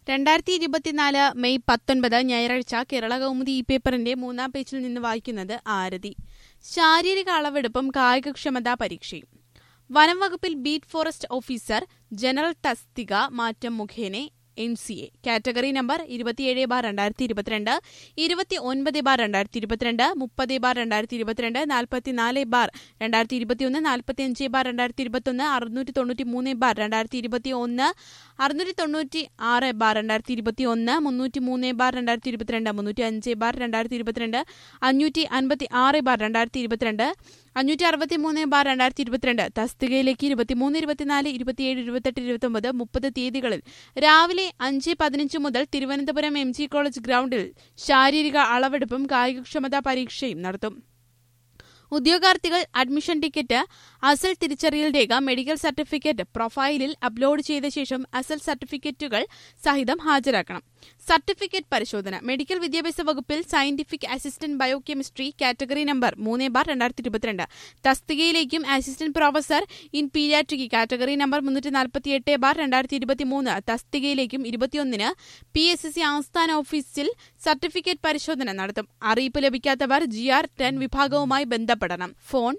രണ്ടായിരത്തി ഇരുപത്തിനാല് മെയ് പത്തൊൻപത് ഞായറാഴ്ച കേരള കൗമുദി ഇ പേപ്പറിന്റെ മൂന്നാം പേജിൽ നിന്ന് വായിക്കുന്നത് ആരതി ശാരീരിക അളവെടുപ്പും കായികക്ഷമതാ പരീക്ഷയും വനം വകുപ്പിൽ ബീറ്റ് ഫോറസ്റ്റ് ഓഫീസർ ജനറൽ തസ്തിക മാറ്റം മുഖേന N C A category number ഇരുപത്തിയേഴ് ബാർ രണ്ടായിരത്തി ഇരുപത്തിരണ്ട് ഇരുപത്തി ഒൻപത് ബാർ രണ്ടായിരത്തി ഇരുപത്തിരണ്ട് മുപ്പത് ബാർ രണ്ടായിരത്തി ഇരുപത്തിരണ്ട് നാൽപ്പത്തിനാല് ബാർ രണ്ടായിരത്തി ഇരുപത്തിയൊന്ന് നാൽപ്പത്തി അഞ്ച് ബാർ രണ്ടായിരത്തി ഇരുപത്തൊന്ന് അറുന്നൂറ്റി തൊണ്ണൂറ്റി മൂന്ന് ബാർ രണ്ടായിരത്തി ഇരുപത്തി ഒന്ന് അറുന്നൂറ്റി തൊണ്ണൂറ്റി ആറ് ബാർ രണ്ടായിരത്തി ഇരുപത്തി ഒന്ന് മുന്നൂറ്റി മൂന്ന് ബാർ രണ്ടായിരത്തി ഇരുപത്തിരണ്ട് മുന്നൂറ്റി അഞ്ച് ബാർ രണ്ടായിരത്തി ഇരുപത്തിരണ്ട് അഞ്ഞൂറ്റി അൻപത്തി ആറ് ബാർ രണ്ടായിരത്തി ഇരുപത്തിരണ്ട് അഞ്ഞൂറ്റി അറുപത്തി മൂന്ന് ബാർ രണ്ടായിരത്തി ഇരുപത്തിരണ്ട് തസ്തികയിലേക്ക് ഇരുപത്തിമൂന്ന് ഇരുപത്തിനാല് ഇരുപത്തിയേഴ് ഇരുപത്തെട്ട് ഇരുപത്തൊമ്പത് മുപ്പത് തീയതികളിൽ രാവിലെ അഞ്ച് പതിനഞ്ച് മുതൽ തിരുവനന്തപുരം എം ജി കോളേജ് ഗ്രൗണ്ടിൽ ശാരീരിക അളവെടുപ്പും കായികക്ഷമതാ പരീക്ഷയും നടത്തും ഉദ്യോഗാർത്ഥികൾ അഡ്മിഷൻ ടിക്കറ്റ് അസൽ തിരിച്ചറിയൽ രേഖ മെഡിക്കൽ സർട്ടിഫിക്കറ്റ് പ്രൊഫൈലിൽ അപ്ലോഡ് ചെയ്ത ശേഷം അസൽ സർട്ടിഫിക്കറ്റുകൾ സഹിതം ഹാജരാക്കണം സർട്ടിഫിക്കറ്റ് പരിശോധന മെഡിക്കൽ വിദ്യാഭ്യാസ വകുപ്പിൽ scientific assistant biochemistry category number മൂന്ന് ബാർ രണ്ടായിരത്തി ഇരുപത്തിരണ്ട് തസ്തികയിലേക്കും assistant professor in paediatric category number മുന്നൂറ്റി നാൽപ്പത്തിയെട്ട് ബാർ രണ്ടായിരത്തി ഇരുപത്തി മൂന്ന് തസ്തികയിലേക്കും ഇരുപത്തിയൊന്നിന് പി എസ് സി ആസ്ഥാന ഓഫീസിൽ സർട്ടിഫിക്കറ്റ് പരിശോധന നടത്തും അറിയിപ്പ് ലഭിക്കാത്തവർ ജി ആർ ടെൻ വിഭാഗവുമായി ബന്ധപ്പെടണം ഫോൺ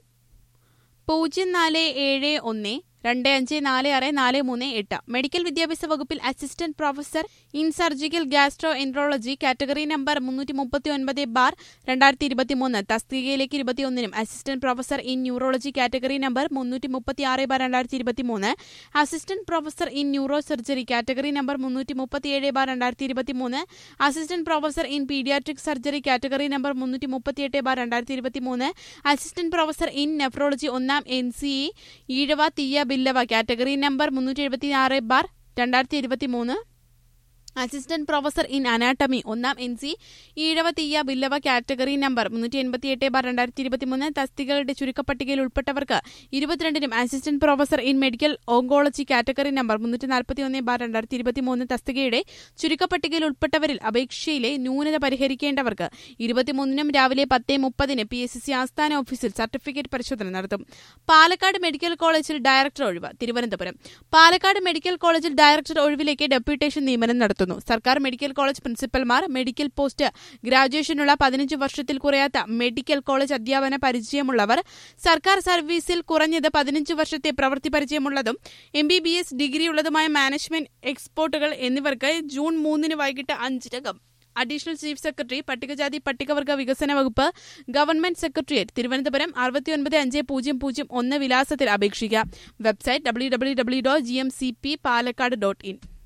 പൂജ്യം നാല് ഏഴ് ഒന്ന് രണ്ട് അഞ്ച് നാല് ആറ് നാല് മൂന്ന് എട്ട് മെഡിക്കൽ വിദ്യാഭ്യാസ വകുപ്പിൽ assistant professor in surgical gastroenterology category number മുന്നൂറ്റി മുപ്പത്തി ഒൻപത് ബാർ രണ്ടായിരത്തി ഇരുപത്തി മൂന്ന് തസ്തികയിലേക്ക് ഇരുപത്തിയൊന്നിനും assistant professor in neurology category number മുന്നൂറ്റി മുപ്പത്തി ആറ് ബാർ രണ്ടായിരത്തി ഇരുപത്തി മൂന്ന് assistant professor in neurosurgery category number മുന്നൂറ്റി മുപ്പത്തിയേഴ് ബാർ രണ്ടായിരത്തി ഇരുപത്തി മൂന്ന് assistant professor in paediatric surgery category number മുന്നൂറ്റി മുപ്പത്തിയെട്ട് ബാർ രണ്ടായിരത്തി ഇരുപത്തി മൂന്ന് അസിസ്റ്റന്റ് പ്രൊഫസർ ഇൻ നെഫ്രോളജി ഒന്നാം N C Ezhava Thiyya Billava category number മുന്നൂറ്റി എഴുപത്തി ആറ് ബാർ രണ്ടായിരത്തി ഇരുപത്തി മൂന്ന് അസിസ്റ്റന്റ് പ്രൊഫസർ ഇൻ അനാട്ടമി ഒന്നാം N C Ezhava Thiyya Billava category number മുന്നൂറ്റി എൺപത്തിയെട്ട് ബാർ രണ്ടായിരത്തി ഇരുപത്തിമൂന്ന് തസ്തികകളുടെ ചുരുക്കപ്പട്ടികയിൽ ഉൾപ്പെട്ടവർക്ക് ഇരുപത്തിരണ്ടിനും assistant professor in medical oncology category number മുന്നൂറ്റി നാൽപ്പത്തി ഒന്ന് ബാർ രണ്ടായിരത്തി ഇരുപത്തിമൂന്ന് തസ്തികയുടെ ചുരുക്കപ്പട്ടികയിൽ ഉൾപ്പെട്ടവരിൽ അപേക്ഷയിലെ ന്യൂനത പരിഹരിക്കേണ്ടവർക്ക് ഇരുപത്തിമൂന്നിനും രാവിലെ പത്ത് മുപ്പതിന് പി എസ് സി ആസ്ഥാന ഓഫീസിൽ സർട്ടിഫിക്കറ്റ് പരിശോധന നടത്തും പാലക്കാട് മെഡിക്കൽ കോളേജിൽ ഡയറക്ടർ ഒഴിവ് തിരുവനന്തപുരം പാലക്കാട് മെഡിക്കൽ കോളേജിൽ ഡയറക്ടർ ഒഴിവിലേക്ക് ഡെപ്യൂട്ടേഷൻ നിയമനം നടത്തുന്നു സർക്കാർ മെഡിക്കൽ കോളേജ് പ്രിൻസിപ്പൽമാർ മെഡിക്കൽ പോസ്റ്റ് ഗ്രാജുവേഷനുള്ള പതിനഞ്ച് വർഷത്തിൽ കുറയാത്ത മെഡിക്കൽ കോളേജ് അധ്യാപന പരിചയമുള്ളവർ സർക്കാർ സർവീസിൽ കുറഞ്ഞത് പതിനഞ്ച് വർഷത്തെ പ്രവൃത്തി പരിചയമുള്ളതും എം ബി ബി എസ് ഡിഗ്രിയുള്ളതുമായ മാനേജ്മെന്റ് എക്സ്പോർട്ടുകൾ എന്നിവർക്ക് ജൂൺ മൂന്നിന് വൈകിട്ട് അഞ്ചിനകം അഡീഷണൽ ചീഫ് സെക്രട്ടറി പട്ടികജാതി പട്ടികവർഗ വികസന വകുപ്പ് ഗവൺമെന്റ് സെക്രട്ടേറിയറ്റ് തിരുവനന്തപുരം അറുപത്തിയൊൻപത് അഞ്ച് പൂജ്യം പൂജ്യം ഒന്ന് വിലാസത്തിൽ അപേക്ഷിക്കാം website W W W dot G M C P Palakkad dot in